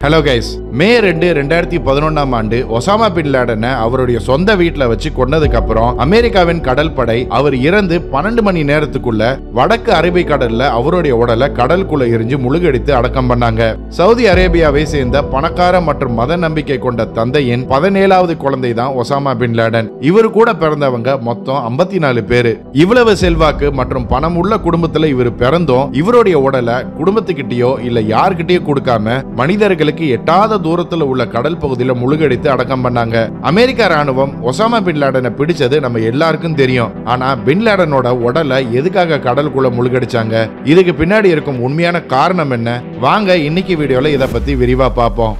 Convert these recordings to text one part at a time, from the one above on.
hello guys மே ரெண்டு ரெண்டாயிரத்தி பதினொன்னாம் ஆண்டு ஒசாமா பின் லேடனை அவருடைய சொந்த வீட்டில் வச்சு கொன்னதுக்கு அப்புறம் அமெரிக்காவின் கடல் படை அவர் இறந்து பன்னெண்டு மணி நேரத்துக்குள்ள வடக்கு அரேபிய கடல்ல அவருடைய உடலை கடலுக்குள்ள எரிஞ்சு முழுகடித்து அடக்கம் பண்ணாங்க சவுதி அரேபியாவை சேர்ந்த பணக்கார மற்றும் மத நம்பிக்கை கொண்ட தந்தையின் பதினேழாவது குழந்தை தான் ஒசாமா பின் லேடன் இவர் கூட பிறந்தவங்க மொத்தம் ஐம்பத்தி நாலு பேரு இவ்வளவு செல்வாக்கு மற்றும் பணம் உள்ள குடும்பத்துல இவர் பிறந்தும் இவருடைய உடலை குடும்பத்துக்கிட்டயோ இல்ல யாருக்கிட்டயோ கொடுக்காம மனிதர்களுக்கு எட்டாத தூரத்துல உள்ள கடல் பகுதியில முழுகடித்து அடக்கம் பண்ணாங்க அமெரிக்க ராணுவம் ஒசாமா பின் லேடனை பிடிச்சது நம்ம எல்லாருக்கும் தெரியும் ஆனா பின் லேடனோட உடலை எதுக்காக கடலுக்குள்ள முழுகடிச்சாங்க இதுக்கு பின்னாடி இருக்கும் உண்மையான காரணம் என்ன வாங்க இன்னைக்கு வீடியோல இதை பத்தி விரிவா பார்ப்போம்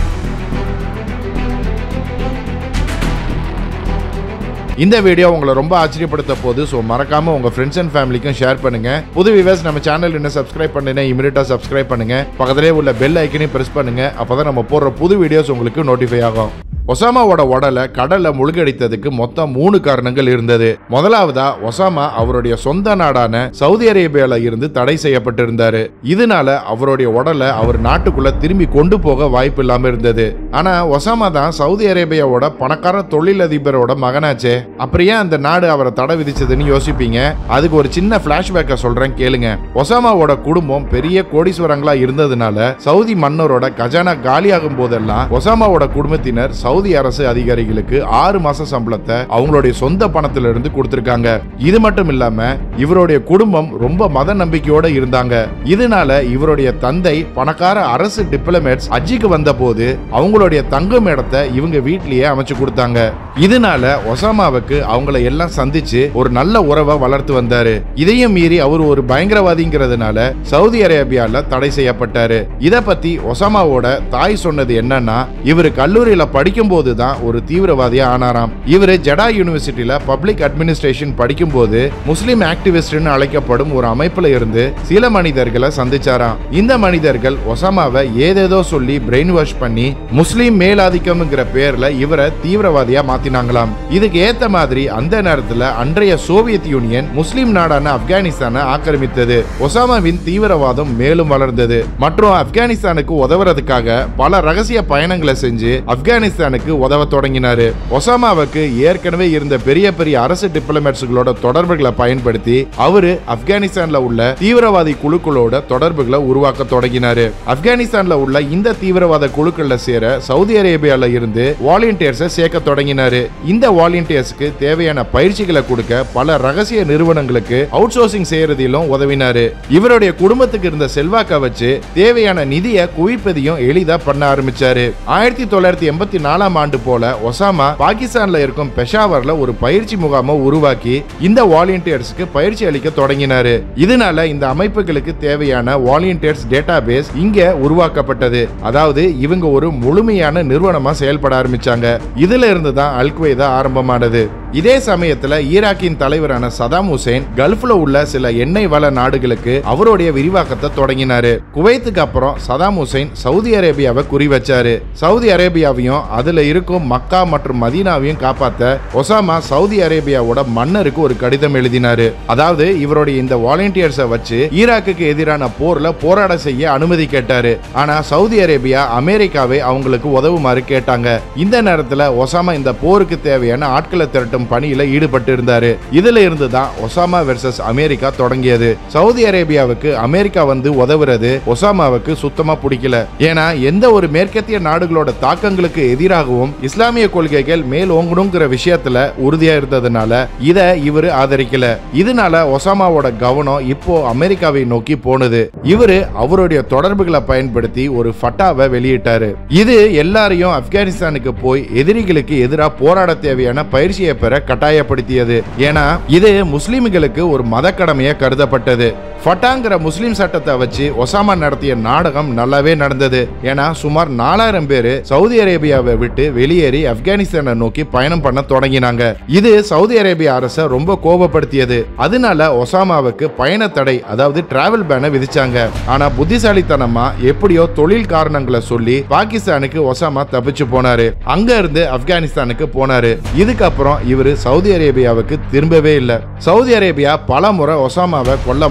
இந்த வீடியோ உங்களை ரொம்ப ஆச்சரியப்படுத்த போது ஸோ மறக்காம உங்க ஃப்ரெண்ட்ஸ் அண்ட் ஃபேமிலிக்கும் ஷேர் பண்ணுங்க புது விவர்ஸ் நம்ம சேனல் இன்னும் சப்ஸ்கிரைப் பண்ணுங்க இமீடியட்டா சப்ஸ்கிரைப் பண்ணுங்க பக்கத்திலே உள்ள பெல் ஐக்கனையும் பிரஸ் பண்ணுங்க அப்பதான் நம்ம போடுற புது வீடியோஸ் உங்களுக்கு நோட்டிஃபை ஆகும் ஒசாமாவோட உடலை கடல்ல முழுகடித்ததுக்கு மொத்தம் மூணு காரணங்கள் இருந்தது முதலாவதா ஒசாமா அவருடைய சொந்த நாடான சவுதி அரேபியால இருந்து தடை செய்யப்பட்டிருந்தாரு இதனால அவருடைய உடலை அவர் நாட்டுக்குள்ள திரும்பி கொண்டு போக வாய்ப்பு இல்லாம இருந்தது ஆனா ஒசாமா தான் சவுதி அரேபியாவோட பணக்கார தொழிலதிபரோட மகனாச்சே அப்புறம் ஏன் அந்த நாடு அவரை தடை விதிச்சதுன்னு யோசிப்பீங்க அதுக்கு ஒரு சின்ன பிளாஷ்பேக்கை சொல்றேன் கேளுங்க ஒசாமாவோட குடும்பம் பெரிய கோடீஸ்வரங்களா இருந்ததுனால சவுதி மன்னரோட கஜானா காலியாகும் போதெல்லாம் ஒசாமாவோட குடும்பத்தினர் சவுதி அரசு அதிகாரிகளுக்கு ஆறு மாச சம்பளத்தை அவங்களுடைய சொந்த பணத்துல இருந்து கொடுத்திருக்காங்க இது மட்டும் இல்லாம இவருடைய குடும்பம் ரொம்ப மத நம்பிக்கையோட இருந்தாங்க இதனால இவருடைய தந்தை பணக்கார அரசு டிப்ளமேட்ஸ் அஜிக்கு வந்த போது அவங்களுடைய தங்கும் இடத்தை இவங்க வீட்லயே அமைச்சு கொடுத்தாங்க இதனால ஒசாமாவுக்கு அவங்கள எல்லாம் சந்திச்சு ஒரு நல்ல உறவை வளர்த்து வந்தாரு இதையும் மீறி அவர் ஒரு பயங்கரவாதிங்கிறதுனால சவுதி அரேபியால தடை செய்யப்பட்டாரு இத பத்தி ஒசாமாவோட தாய் சொன்னது என்னன்னா இவர் கல்லூரியில படிக்கும் போது தான் ஒரு தீவிரவாதியா ஆனாராம் இவர் ஜடா யூனிவர்சிட்டியில பப்ளிக் அட்மினிஸ்ட்ரேஷன் படிக்கும் போது முஸ்லிம் ஆக்டிவிஸ்ட்னு அழைக்கப்படும் ஒரு அமைப்புல இருந்து சில மனிதர்களை சந்திச்சாராம் இந்த மனிதர்கள் ஒசாமாவை ஏதேதோ சொல்லி பிரெயின் வாஷ் பண்ணி முஸ்லிம் மேலாதிக்கம்ங்கிற பேர்ல இவரை தீவிரவாதியா மாத்தினாங்களாம் இதுக்கு ஏத்த மாதிரி அந்த நேரத்துல அன்றைய சோவியத் யூனியன் முஸ்லிம் நாடான ஆப்கானிஸ்தானை ஆக்கிரமித்தது ஒசாமாவின் தீவிரவாதம் மேலும் வளர்ந்தது மற்றும் ஆப்கானிஸ்தானுக்கு உதவுறதுக்காக பல ரகசிய பயணங்களை செஞ்சு ஆப்கானிஸ்தானுக்கு உதவ தொடங்கினாரு ஒசாமாவுக்கு ஏற்கனவே இருந்த பெரிய பெரிய அரசு டிப்ளமேட்ஸ்களோட தொடர்புகளை பயன்படுத்தி அவரு ஆப்கானிஸ்தான்ல உள்ள தீவிரவாதி குழுக்களோட தொடர்புகளை உருவாக்க தொடங்கினாரு ஆப்கானிஸ்தான்ல உள்ள இந்த தீவிரவாத குழுக்கள்ல சேர சவுதி அரேபியால இருந்து வாலண்டியர்ஸை சேர்க்க தொடங்கினாரு இந்த வாலண்டியர்ஸ்க்கு தேவையான பயிற்சிகளை கொடுக்க பல ரகசிய நிறுவனங்களுக்கு அவுட் சோர்சிங் செய்யறதிலும் உதவினாரு இவருடைய குடும்பத்துக்கு இருந்த செல்வாக்க வச்சு தேவையான நிதியை குவிப்பதையும் எளிதா பண்ண ஆரம்பிச்சாரு ஆயிரத்தி தொள்ளாயிரத்தி எண்பத்தி நாலாம் ஆண்டு போல ஒசாமா பாகிஸ்தான்ல இருக்கும் பெஷாவர்ல ஒரு பயிற்சி முகாமை உருவாக்கி இந்த வாலண்டியர்ஸ்க்கு பயிற்சி அளிக்க தொடங்கினாரு இதனால இந்த அமைப்புகளுக்கு தேவையான வாலண்டியர்ஸ் டேட்டா பேஸ் இங்க உருவாக்கப்பட்டது அதாவது இவங்க ஒரு முழுமையான நிறுவனமா செயல்பட ஆரம்பிச்சாங்க இதுல இருந்து தான் அல்குவைதா ஆரம்பமானது இதே சமயத்துல ஈராக்கின் தலைவரான சதாம் ஹுசேன் கல்ஃப்ல உள்ள சில எண்ணெய் வள நாடுகளுக்கு அவருடைய விரிவாக்கத்தை தொடங்கினாரு குவைத்துக்கு அப்புறம் சதாம் ஹுசேன் சவுதி அரேபியாவை குறி வச்சாரு சவுதி அரேபியாவையும் அதுல இருக்கும் மக்கா மற்றும் மதீனாவையும் காப்பாத்த ஒசாமா சவுதி அரேபியாவோட மன்னருக்கு ஒரு கடிதம் எழுதினாரு அதாவது இவருடைய இந்த வாலண்டியர்ஸை வச்சு ஈராக்குக்கு எதிரான போர்ல போராட செய்ய அனுமதி கேட்டாரு ஆனா சவுதி அரேபியா அமெரிக்காவை அவங்களுக்கு உதவுமாறு கேட்டாங்க இந்த நேரத்துல ஒசாமா இந்த போருக்கு தேவையான ஆட்களை திரட்டும் பணியில ஈடுபட்டு இருந்தாரு இதுல இருந்து தான் ஒசாமா வெர்சஸ் அமெரிக்கா தொடங்கியது சவுதி அரேபியாவுக்கு அமெரிக்கா வந்து உதவுறது ஒசாமாவுக்கு சுத்தமா பிடிக்கல ஏன்னா எந்த ஒரு மேற்கத்திய நாடுகளோட தாக்கங்களுக்கு எதிராகவும் இஸ்லாமிய கொள்கைகள் மேல் ஓங்கணுங்கிற விஷயத்துல உறுதியா இருந்ததுனால இத இவரு ஆதரிக்கல இதனால ஒசாமாவோட கவனம் இப்போ அமெரிக்காவை நோக்கி போனது இவரு அவருடைய தொடர்புகளை பயன்படுத்தி ஒரு ஃபட்டாவை வெளியிட்டாரு இது எல்லாரையும் ஆப்கானிஸ்தானுக்கு போய் எதிரிகளுக்கு எதிராக போராட தேவையான பயிற்சியை பெற கட்டாயப்படுத்தியது ஏன்னா இது முஸ்லிம்களுக்கு ஒரு மத கடமையா கருதப்பட்டது ஃபட்டாங்கிற முஸ்லிம் சட்டத்தை வச்சு ஒசாமா நடத்திய நாடகம் நல்லாவே நடந்தது ஏன்னா சுமார் நாலாயிரம் பேர் சவுதி அரேபியாவை விட்டு வெளியேறி ஆப்கானிஸ்தானை நோக்கி பயணம் பண்ண தொடங்கினாங்க இது சவுதி அரேபிய அரசை ரொம்ப கோபப்படுத்தியது அதனால ஒசாமாவுக்கு பயண தடை அதாவது டிராவல் பேனை விதிச்சாங்க ஆனா புத்திசாலித்தனமா எப்படியோ தொழில் காரணங்களை சொல்லி பாகிஸ்தானுக்கு ஒசாமா தப்பிச்சு போனாரு அங்க இருந்து ஆப்கானிஸ்தானுக்கு போனாரு இதுக்கப்புறம் இவரு சவுதி அரேபியாவுக்கு திரும்பவே இல்லை சவுதி அரேபியா பல முறை ஒசாமாவை கொல்ல முயற்சி பண்ண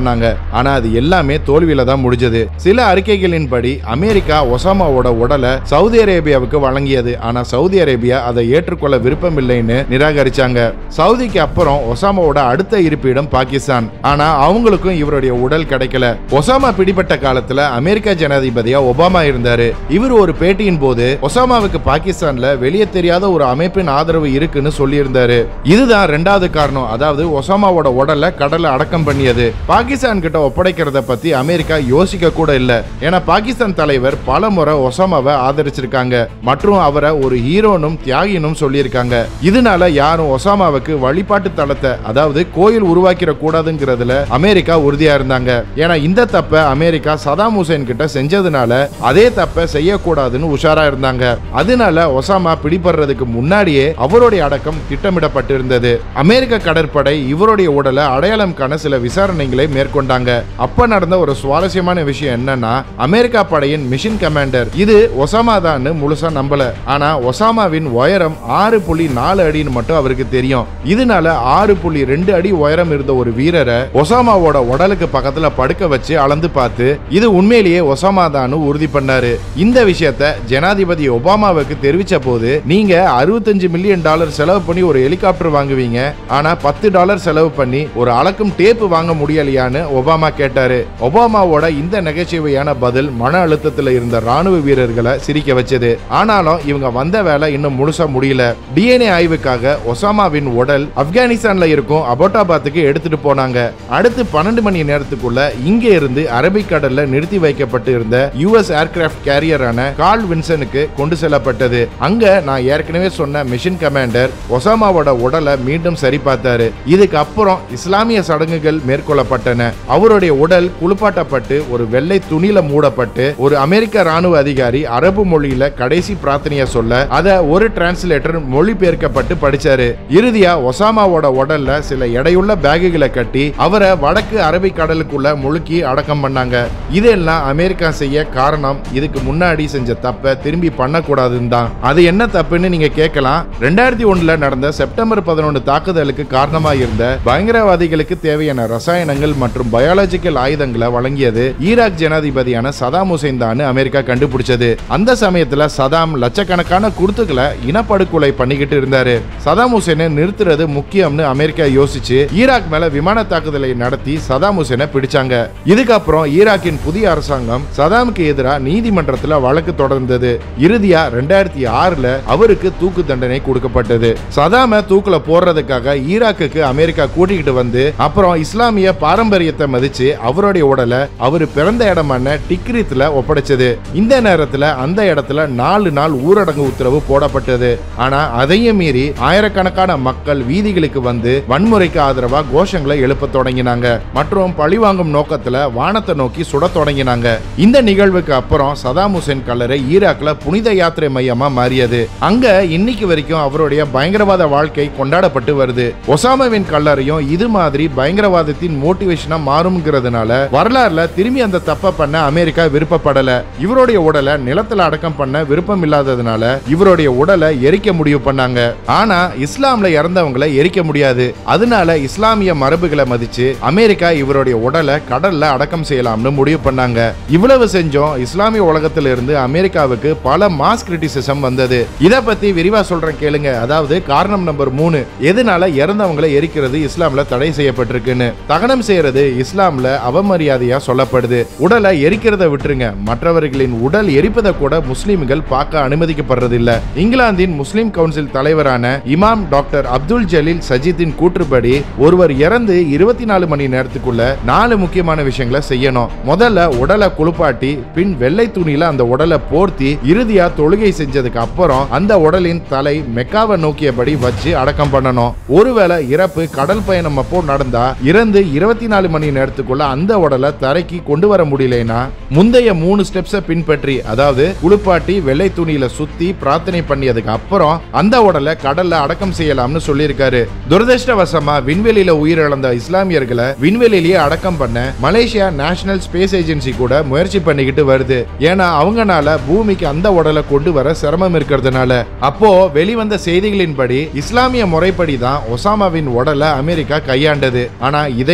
பண்ணாங்க ஆனா அது எல்லாமே தோல்வியில தான் முடிஞ்சது சில அறிக்கைகளின்படி அமெரிக்கா ஒசாமாவோட உடலை சவுதி அரேபியாவுக்கு வழங்கியது ஆனா சவுதி அரேபியா அதை ஏற்றுக்கொள்ள விருப்பமில்லைன்னு நிராகரிச்சாங்க சவுதிக்கு அப்புறம் ஒசாமாவோட அடுத்த இருப்பிடம் பாகிஸ்தான் ஆனா அவங்களுக்கும் இவருடைய உடல் கிடைக்கல ஒசாமா பிடிபட்ட காலத்துல அமெரிக்க ஜனாதிபதியா ஒபாமா இருந்தாரு இவர் ஒரு பேட்டியின் போது ஒசாமாவுக்கு பாகிஸ்தான்ல வெளியே தெரியாத ஒரு அமைப்பின் ஆதரவு இருக்குன்னு சொல்லியிருந்தாரு இதுதான் ரெண்டாவது காரணம் அதாவது ஒசாமாவோட உடலை கடல்ல அடக்கம் பண்ணியது பாகிஸ்தான் கிட்ட ஒப்படைக்கிறத பத்தி அமெரிக்கா யோசிக்க கூட இல்ல ஏன்னா பாகிஸ்தான் தலைவர் பல முறை ஒசாமாவை ஆதரிச்சிருக்காங்க மற்றும் அவரை ஒரு ஹீரோனும் தியாகினும் சொல்லியிருக்காங்க இதனால யாரும் ஒசாமாவுக்கு வழிபாட்டு தளத்தை அதாவது கோயில் உருவாக்கிட கூடாதுங்கிறதுல அமெரிக்கா உறுதியா இருந்தாங்க ஏன்னா இந்த தப்ப அமெரிக்கா சதாம் ஹுசேன் கிட்ட செஞ்சதுனால அதே தப்ப செய்யக்கூடாதுன்னு உஷாரா இருந்தாங்க அதனால ஒசாமா பிடிபடுறதுக்கு முன்னாடியே அவருடைய அடக்கம் திட்டமிடப்பட்டு இருந்தது அமெரிக்க கடற்படை இவருடைய உடலை அடையாளம் காண சில விசாரணைகளை மேற்கொண்டாங்க அப்ப நடந்த ஒரு சுவாரஸ்யமான விஷயம் என்னன்னா அமெரிக்கா படையின் மிஷின் கமாண்டர் இது ஒசாமா தான் முழுசா நம்பல ஆனா ஒசாமாவின் உயரம் ஆறு புள்ளி நாலு அடின்னு மட்டும் அவருக்கு தெரியும் இதனால ஆறு புள்ளி ரெண்டு அடி உயரம் இருந்த ஒரு வீரரை ஒசாமாவோட உடலுக்கு பக்கத்துல படுக்க வச்சு அளந்து பார்த்து இது உண்மையிலேயே ஒசாமா தான் உறுதி பண்ணாரு இந்த விஷயத்த ஜனாதிபதி ஒபாமாவுக்கு தெரிவிச்ச போது நீங்க அறுபத்தஞ்சு மில்லியன் டாலர் செலவு பண்ணி ஒரு ஹெலிகாப்டர் வாங்குவீங்க ஆனா பத்து டாலர் செலவு பண்ணி ஒரு அளக்கும் டேப் வாங்க முடியலையான்னு ஒபாமா கேட்டாரு ஒபாமாவோட இந்த நகைச்சுவையான பதில் மன அழுத்தத்துல இருந்த ராணுவ வீரர்களை சிரிக்க வச்சது ஆனாலும் இவங்க வந்த வேலை இன்னும் முழுசா முடியல டிஎன்ஏ ஆய்வுக்காக ஒசாமாவின் உடல் ஆப்கானிஸ்தான்ல இருக்கும் அபோட்டாபாத்துக்கு எடுத்துட்டு போனாங்க அடுத்து பன்னெண்டு மணி நேரத்துக்குள்ள இங்க இருந்து அரபிக்கடல்ல நிறுத்தி வைக்கப்பட்டு இருந்த யுஎஸ் ஏர்கிராஃப்ட் கேரியரான கால் வின்சனுக்கு கொண்டு செல்லப்பட்டது அங்க நான் ஏற்கனவே சொன்ன மிஷன் கமாண்டர் ஒசாமாவோட உடலை மீண்டும் சரி பார்த்தாரு இதுக்கு அப்புறம் இஸ்லாமிய சடங்குகள் மேற்கொள்ளப்பட்டன அவருடைய உடல் குளிப்பாட்டப்பட்டு ஒரு வெள்ளை துணியில மூடப்பட்டு ஒரு அமெரிக்க ராணுவ அதிகாரி அரபு மொழியில கடைசி பிரார்த்தனைய சொல்ல அத ஒரு டிரான்ஸ்லேட்டர் மொழிபெயர்க்கப்பட்டு படிச்சாரு இறுதியா ஒசாமாவோட உடல்ல சில எடையுள்ள பேகுகளை கட்டி அவரை வடக்கு அரபிக் கடலுக்குள்ள முழுக்கி அடக்கம் பண்ணாங்க இதெல்லாம் அமெரிக்கா செய்ய காரணம் இதுக்கு முன்னாடி செஞ்ச தப்ப திரும்பி பண்ணக்கூடாதுன்னு தான் அது என்ன தப்புன்னு நீங்க கேட்கலாம் ரெண்டாயிரத்தி ஒண்ணுல நடந்த செப்டம்பர் பதினொன்று தாக்குதலுக்கு காரணமா இருந்த பயங்கரவாதிகளுக்கு தேவையான ரசாயனங்கள் மற்றும் பயாலஜிக்கல் ஆயுதங்களை வழங்கியது ஈராக் ஜனாதிபதியான சதாம் ஹுசைன் தான் அமெரிக்கா கண்டுபிடிச்சது அந்த சமயத்துல சதாம் லட்சக்கணக்கான குருத்துக்களை இனப்படுகொலை பண்ணிக்கிட்டு இருந்தாரு சதாம் ஹுசைனை நிறுத்துறது முக்கியம்னு அமெரிக்கா யோசிச்சு ஈராக் மேல விமான தாக்குதலை நடத்தி சதாம் ஹுசைனை பிடிச்சாங்க இதுக்கப்புறம் ஈராக்கின் புதிய அரசாங்கம் சதாமுக்கு எதிராக நீதிமன்றத்துல வழக்கு தொடர்ந்தது இறுதியா ரெண்டாயிரத்தி ஆறுல அவருக்கு தூக்கு தண்டனை கொடுக்கப்பட்டது சதாம தூக்குல போடுறதுக்காக ஈராக்குக்கு அமெரிக்கா கூட்டிக்கிட்டு வந்து அப்புறம் இஸ்லாமிய பாரம்பரியத்தை மதிச்சு அவருடைய உடலை அவர் பிறந்த இடமான டிக்ரித்ல ஒப்படைச்சது இந்த நேரத்துல அந்த இடத்துல நாலு நாள் ஊரடங்கு உத்தரவு போடப்பட்டது ஆனா அதையும் மீறி ஆயிரக்கணக்கான மக்கள் வீதிகளுக்கு வந்து வன்முறைக்கு ஆதரவா கோஷங்களை எழுப்ப தொடங்கினாங்க மற்றும் பழிவாங்கும் நோக்கத்துல வானத்தை நோக்கி சுட தொடங்கினாங்க இந்த நிகழ்வுக்கு அப்புறம் சதாம் ஹுசேன் கல்லறை ஈராக்ல புனித யாத்திரை மையமா மாறியது அங்க இன்னைக்கு வரைக்கும் அவருடைய பயங்கரவாத வாழ்க்கை கொண்டாடப்பட்டு வருது ஒசாமாவின் கல்லறையும் இது மாதிரி பயங்கரவாதத்தின் மோட்டிவேஷனா மாறும்ங்கிறதுனால வரலாறுல திரும்பி அந்த தப்ப பண்ண அமெரிக்கா விருப்பப்படல இவருடைய உடலை நிலத்துல அடக்கம் பண்ண விருப்பம் இல்லாததுனால இவருடைய உடலை எரிக்க முடிவு பண்ணாங்க ஆனா இஸ்லாம்ல இறந்தவங்களை எரிக்க முடியாது அதனால இஸ்லாமிய மரபுகளை மதிச்சு அமெரிக்கா இவருடைய உடலை கடல்ல அடக்கம் செய்யலாம்னு முடிவு பண்ணாங்க இவ்வளவு செஞ்சோம் இஸ்லாமிய உலகத்துல இருந்து அமெரிக்காவுக்கு பல மாஸ் கிரிட்டிசிசம் வந்தது இத பத்தி விரிவா சொல்றேன் கேளுங்க அதாவது காரணம் நம்பர் மூணு எதனால இறந்தவங்களை எரிக்கிறது இஸ்லாம்ல தடை செய்யப்பட்டிருக்குன்னு தகனம் செய்யறது இஸ்லாம்ல அவமரியாதையா சொல்லப்படுது உடலை எரிக்கிறத விட்டுருங்க மற்றவர்களின் உடல் எரிப்பதை கூட முஸ்லிம்கள் பார்க்க அனுமதிக்கப்படுறதில்ல இங்கிலாந்தின் முஸ்லிம் கவுன்சில் தலைவரான இமாம் டாக்டர் அப்துல் ஜலீல் சஜித்தின் கூற்றுப்படி ஒருவர் இறந்து இருபத்தி நாலு மணி நேரத்துக்குள்ள நாலு முக்கியமான விஷயங்களை செய்யணும் முதல்ல உடலை குளிப்பாட்டி பின் வெள்ளை துணியில அந்த உடலை போர்த்தி இறுதியா தொழுகை செஞ்சதுக்கு அப்புறம் அந்த உடலின் தலை மெக்காவை நோக்கியபடி வச்சு அடக்கம் பண்ணணும் ஒருவேளை இறப்பு கடல் பயணம் அப்போ நடந்தா இறந்து இருபத்தி நாலு மணி நேரத்துக்குள்ள அந்த உடலை தரைக்கு கொண்டு வர முடியலனா முந்தைய மூணு ஸ்டெப்ஸை பின்பற்றி அதாவது குளிப்பாட்டி வெள்ளை துணியில சுத்தி பிரார்த்தனை பண்ணியதுக்கு அப்புறம் அந்த உடலை கடல்ல அடக்கம் செய்யலாம்னு சொல்லியிருக்காரு துரதிருஷ்டவசமா விண்வெளியில உயிரிழந்த இஸ்லாமியர்களை விண்வெளியிலேயே அடக்கம் பண்ண மலேசியா நேஷனல் ஸ்பேஸ் ஏஜென்சி கூட முயற்சி பண்ணிக்கிட்டு வருது ஏன்னா அவங்கனால பூமிக்கு அந்த உடலை கொண்டு வர சிரமம் இருக்கிறதுனால அப்போ வெளிவந்த செய்திகளின்படி இஸ்லாமிய முறைப்படி தான் ஒசாமாவின் உடலை அமெரிக்கா கையாண்டது ஆனா இதையும் மீறி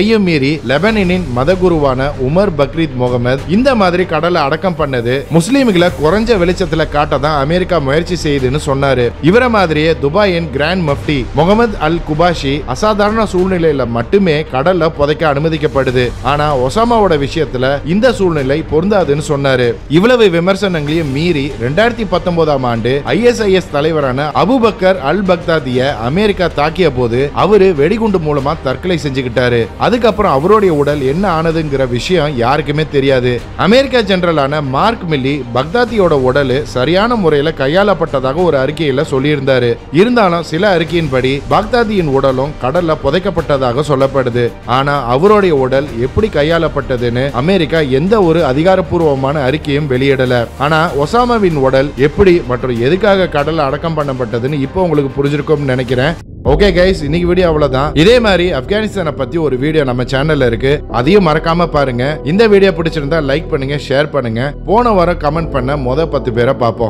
மௌலவி லெபனினின் மதகுருவான உமர் பக்ரீத் முகமது இந்த மாதிரி கடலை அடக்கம் பண்ணது முஸ்லீம்களை குறைஞ்ச வெளிச்சத்துல காட்ட தான் அமெரிக்கா முயற்சி செய்யுதுன்னு சொன்னாரு இவரை மாதிரியே துபாயின் கிராண்ட் மஃப்டி முகமது அல் குபாஷி அசாதாரண சூழ்நிலையில மட்டுமே கடல்ல புதைக்க அனுமதிக்கப்படுது ஆனா ஒசாமாவோட விஷயத்துல இந்த சூழ்நிலை பொருந்தாதுன்னு சொன்னாரு இவ்வளவு விமர்சனங்களையும் மீறி ரெண்டாயிரத்தி பத்தொன்பதாம் ஆண்டு ஐஎஸ்ஐஎஸ் தலைவரான அபுபக்கர் அல் பக்தாதிய அமெரிக்கா தாக்கிய போது அவரு வெடிகுண்டு மூலமா தற்கொலை செஞ்சுக்கிட்டாரு அதுக்கப்புறம் அவருடைய உடல் என்ன ஆனதுங்கிற விஷயம் யாருக்குமே தெரியாது அமெரிக்கா ஜெனரலான மார்க் மில்லி பக்தாதியோட உடல் சரியான முறையில கையாளப்பட்டதாக ஒரு அறிக்கையில சொல்லியிருந்தாரு இருந்தாலும் சில அறிக்கையின்படி பாக்தாதியின் உடலும் கடல்ல புதைக்கப்பட்டதாக சொல்லப்படுது ஆனா அவருடைய உடல் எப்படி கையாளப்பட்டதுன்னு அமெரிக்கா எந்த ஒரு அதிகாரப்பூர்வமான அறிக்கையும் வெளியிடல ஆனா ஒசாமாவின் உடல் எப்படி மற்றும் எதுக்காக கடல்ல அடக்கம் பண்ணப்பட்டதுன்னு இப்போ உங்களுக்கு புரிஞ்சிருக்கும்னு நினைக்கிறேன் ஓகே கைஸ் இன்னைக்கு வீடியோ அவ்வளவுதான் இதே மாதிரி ஆப்கானிஸ்தானை பத்தி ஒரு வீடியோ நம்ம சேனல்ல இருக்கு அதையும் மறக்காம பாருங்க இந்த வீடியோ பிடிச்சிருந்தா லைக் பண்ணுங்க ஷேர் பண்ணுங்க போன வாரம் கமெண்ட் பண்ண மொத பத்து பேரை பார்ப்போம்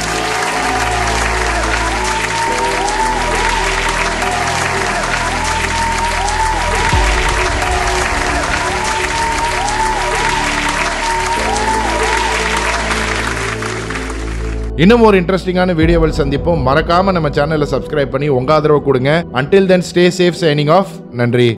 இன்னும் ஒரு இன்ட்ரெஸ்டிங்கான வீடியோவில் சந்திப்போம் மறக்காம நம்ம சேனலை சப்ஸ்கிரைப் பண்ணி உங்க ஆதரவு கொடுங்க until then stay safe signing off நன்றி